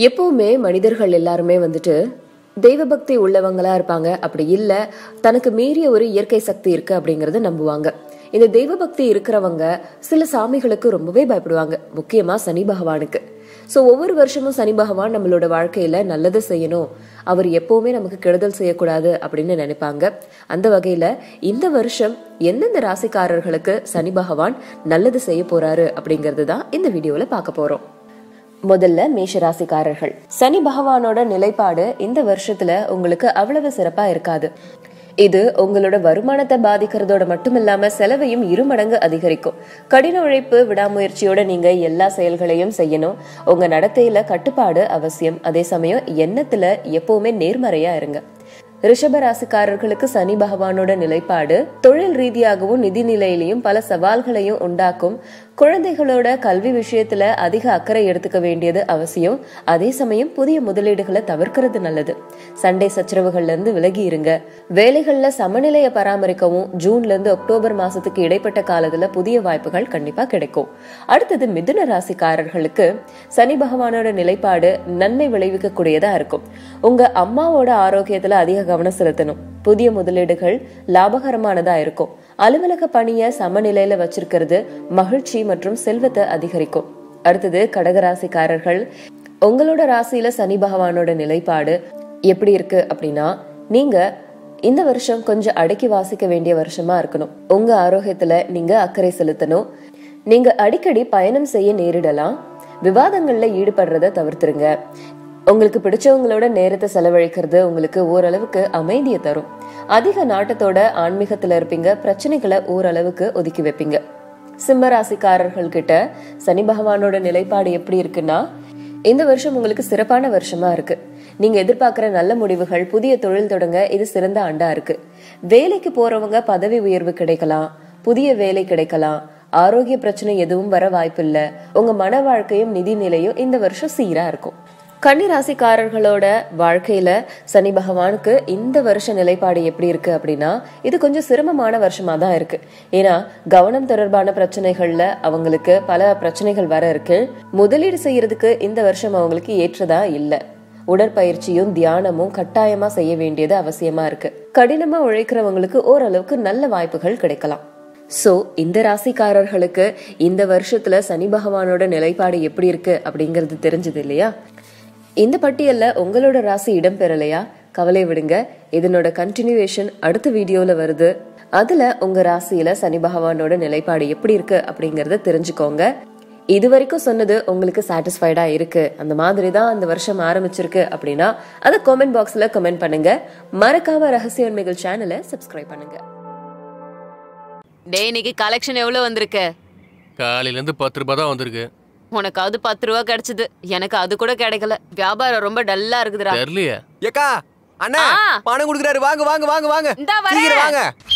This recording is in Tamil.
எப்பவுமே மனிதர்கள் எல்லாருமே வந்துட்டு தெய்வ பக்தி உள்ளவங்களா இருப்பாங்க அப்படி இல்ல தனக்கு மீறிய ஒரு இயற்கை சக்தி இருக்கு அப்படிங்கறத நம்புவாங்க இந்த தெய்வ பக்தி இருக்கிறவங்க சில சாமிகளுக்கு ரொம்பவே பயப்படுவாங்க முக்கியமா சனி பகவானுக்கு சோ ஒவ்வொரு வருஷமும் சனி பகவான் நம்மளோட வாழ்க்கையில நல்லது செய்யணும் அவர் எப்பவுமே நமக்கு கெடுதல் செய்யக்கூடாது அப்படின்னு நினைப்பாங்க அந்த வகையில இந்த வருஷம் எந்தெந்த ராசிக்காரர்களுக்கு சனி பகவான் நல்லது செய்ய போறாரு அப்படிங்கறது தான் இந்த வீடியோல பார்க்க போறோம் முதல்ல மேஷ ராசிக்காரர்கள் சனி பகவானோட நிலைப்பாடு இந்த வருஷத்துல உங்களுக்கு அவ்வளவு சிறப்பா இருக்காது இது உங்களோட வருமானத்தை பாதிக்கிறதோட மட்டும் இல்லாம செலவையும் இருமடங்கு அதிகரிக்கும் கடின உழைப்பு விடாமுயற்சியோட நீங்க எல்லா செயல்களையும் செய்யணும் உங்க நடத்தையில கட்டுப்பாடு அவசியம் அதே சமயம் எண்ணத்துல எப்பவுமே நேர்மறையா இருங்க ரிஷப ராசிக்காரர்களுக்கு சனி பகவானோட நிலைப்பாடு தொழில் ரீதியாகவும் நிதி நிலையிலையும் பல சவால்களையும் உண்டாக்கும் குழந்தைகளோட கல்வி விஷயத்துல அதிக அக்கறை எடுத்துக்க வேண்டியது அவசியம் அதே சமயம் புதிய முதலீடுகளை தவிர்க்கிறது நல்லது சண்டை சச்சரவுகள்ல இருந்து விலகி இருங்க வேலைகள்ல சமநிலையை பராமரிக்கவும் ஜூன்ல இருந்து அக்டோபர் மாசத்துக்கு இடைப்பட்ட காலத்துல புதிய வாய்ப்புகள் கண்டிப்பா கிடைக்கும் அடுத்தது மிதுன ராசிக்காரர்களுக்கு சனி பகவானோட நிலைப்பாடு நன்மை விளைவிக்க கூடியதா இருக்கும் உங்க அம்மாவோட ஆரோக்கியத்துல அதிக கவனம் செலுத்தணும் புதிய முதலீடுகள் லாபகரமானதா இருக்கும் அலுவலக பணிய சமநிலையில வச்சிருக்கிறது மகிழ்ச்சி மற்றும் செல்வத்தை அதிகரிக்கும் அடுத்தது கடகராசிக்காரர்கள் உங்களோட ராசியில சனி பகவானோட நிலைப்பாடு எப்படி இருக்கு அப்படின்னா நீங்க இந்த வருஷம் கொஞ்சம் அடக்கி வாசிக்க வேண்டிய வருஷமா இருக்கணும் உங்க ஆரோக்கியத்துல நீங்க அக்கறை செலுத்தணும் நீங்க அடிக்கடி பயணம் செய்ய நேரிடலாம் விவாதங்கள்ல ஈடுபடுறத தவிர்த்துருங்க உங்களுக்கு பிடிச்சவங்களோட நேரத்தை செலவழிக்கிறது உங்களுக்கு ஓரளவுக்கு அமைதியை தரும் அதிக நாட்டத்தோட ஆன்மீகத்துல இருப்பீங்க பிரச்சனைகளை ஓரளவுக்கு ஒதுக்கி வைப்பீங்க சிம்ம ராசிக்காரர்கள் கிட்ட சனி பகவானோட நிலைப்பாடு எப்படி இருக்குன்னா இந்த வருஷம் உங்களுக்கு சிறப்பான வருஷமா இருக்கு நீங்க எதிர்பார்க்கிற நல்ல முடிவுகள் புதிய தொழில் தொடங்க இது சிறந்த ஆண்டா இருக்கு வேலைக்கு போறவங்க பதவி உயர்வு கிடைக்கலாம் புதிய வேலை கிடைக்கலாம் ஆரோக்கிய பிரச்சனை எதுவும் வர வாய்ப்பில்ல உங்க மன வாழ்க்கையும் நிதி நிலையும் இந்த வருஷம் சீரா இருக்கும் கன்னி ராசிக்காரர்களோட வாழ்க்கையில சனி பகவானுக்கு இந்த வருஷ நிலைப்பாடு எப்படி இருக்கு அப்படின்னா இது கொஞ்சம் சிரமமான வருஷமா தான் இருக்கு ஏன்னா கவனம் தொடர்பான பிரச்சனைகள்ல அவங்களுக்கு பல பிரச்சனைகள் வர இருக்கு முதலீடு செய்யறதுக்கு இந்த வருஷம் அவங்களுக்கு ஏற்றதா இல்ல உடற்பயிற்சியும் தியானமும் கட்டாயமா செய்ய வேண்டியது அவசியமா இருக்கு கடினமா உழைக்கிறவங்களுக்கு ஓரளவுக்கு நல்ல வாய்ப்புகள் கிடைக்கலாம் சோ இந்த ராசிக்காரர்களுக்கு இந்த வருஷத்துல சனி பகவானோட நிலைப்பாடு எப்படி இருக்கு அப்படிங்கறது தெரிஞ்சது இல்லையா இந்த பட்டியல்ல உங்களோட ராசி இடம் பெறலையா கவலை விடுங்க இதனோட கண்டினியூவேஷன் அடுத்த வீடியோல வருது அதுல உங்க ராசியில சனி பகவானோட நிலைப்பாடு எப்படி இருக்கு அப்படிங்கறத தெரிஞ்சுக்கோங்க இது வரைக்கும் சொன்னது உங்களுக்கு சாட்டிஸ்ஃபைடா இருக்கு அந்த மாதிரி தான் அந்த வருஷம் ஆரம்பிச்சிருக்கு அப்படின்னா அதை கமெண்ட் பாக்ஸ்ல கமெண்ட் பண்ணுங்க மறக்காம ரகசிய உண்மைகள் சேனலை சப்ஸ்கிரைப் பண்ணுங்க டேய் இன்னைக்கு கலெக்ஷன் எவ்வளவு வந்திருக்கு காலையில இருந்து பத்து ரூபாய் தான் வந்திருக்கு உனக்காவது பத்து ரூபா கிடைச்சது எனக்கு அது கூட கிடைக்கல வியாபாரம் ரொம்ப டல்லா இருக்குதுடா தெரியலையே ஏக்கா அண்ணா ஆ. பணம் கொடுக்குறாரு வாங்க வாங்க வாங்க வாங்க இந்தா வரேன். சீக்கிரம் வாங்க